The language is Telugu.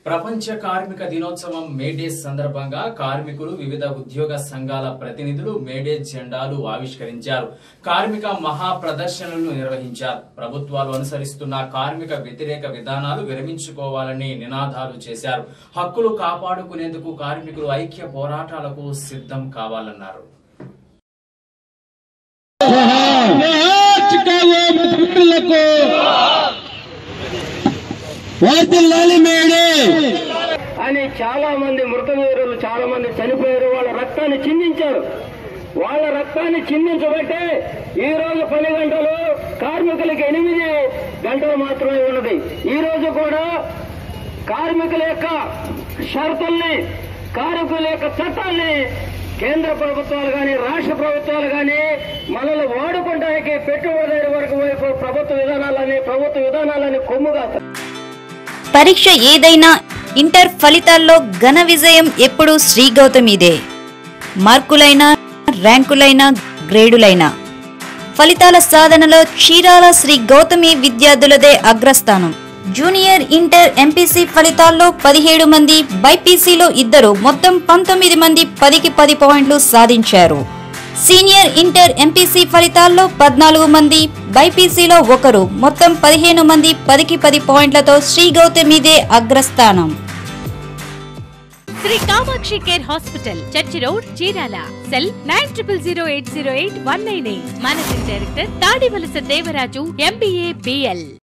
ప్రపంచ కార్మిక దినోత్సవం మేడే సందర్భంగా కార్మికులు వివిధ ఉద్యోగ సంఘాల ప్రతినిధులు మేడే జెండాలు ఆవిష్కరించారు కార్మిక మహా ప్రదర్శనలు నిర్వహించారు ప్రభుత్వాలు అనుసరిస్తున్న కార్మిక వ్యతిరేక విధానాలు విరమించుకోవాలని నినాదాలు చేశారు హక్కులు కాపాడుకునేందుకు కార్మికులు ఐక్య పోరాటాలకు సిద్ధం కావాలన్నారు చికాగో మిత్రులకు వర్తిల్లాలి మేడే అని చాలా మంది మృతవీరులు చాలా మంది చనిపోయారు వాళ్ళ రక్తాన్ని చిందించారు వాళ్ళ రక్తాన్ని చిందించబట్టే ఈ రోజు పని గంటలు కార్మికులకి ఎనిమిది గంటలు మాత్రమే ఉన్నది ఈ రోజు కూడా కార్మికుల యొక్క షరతుల్ని కార్మికుల యొక్క చట్టాల్ని కేంద్ర ప్రభుత్వాలు కానీ రాష్ట్ర ప్రభుత్వాలు కానీ మనల్ని వాడుకోవడానికి పెట్టుబడి వరకు వైపు ప్రభుత్వ విధానాలని ప్రభుత్వ విధానాలని కొమ్ముగా పరీక్ష ఏదైనా ఇంటర్ ఫలితాల్లో ఘన విజయం ఎప్పుడూ శ్రీ గౌతమిదే మార్కులైనా ర్యాంకులైనా గ్రేడులైనా ఫలితాల సాధనలో చీరాల శ్రీ గౌతమి విద్యార్థులదే అగ్రస్థానం జూనియర్ ఇంటర్ ఎంపీసీ ఫలితాల్లో పదిహేడు మంది బైపీసీలో ఇద్దరు మొత్తం పంతొమ్మిది మంది పదికి పది పాయింట్లు సాధించారు సీనియర్ ఇంటర్ ఎంపీసీ ఫలితాల్లో పద్నాలుగు మంది బైపీసీలో ఒకరు మొత్తం పదిహేను మంది పదికి పది పాయింట్లతో శ్రీ గౌతమిదే అగ్రస్థానం Sri Kamakshi care hospital church road Chirala cell nine triple zero eight zero eight one nine eight managing director Tadivalasa Devaraju MBA BL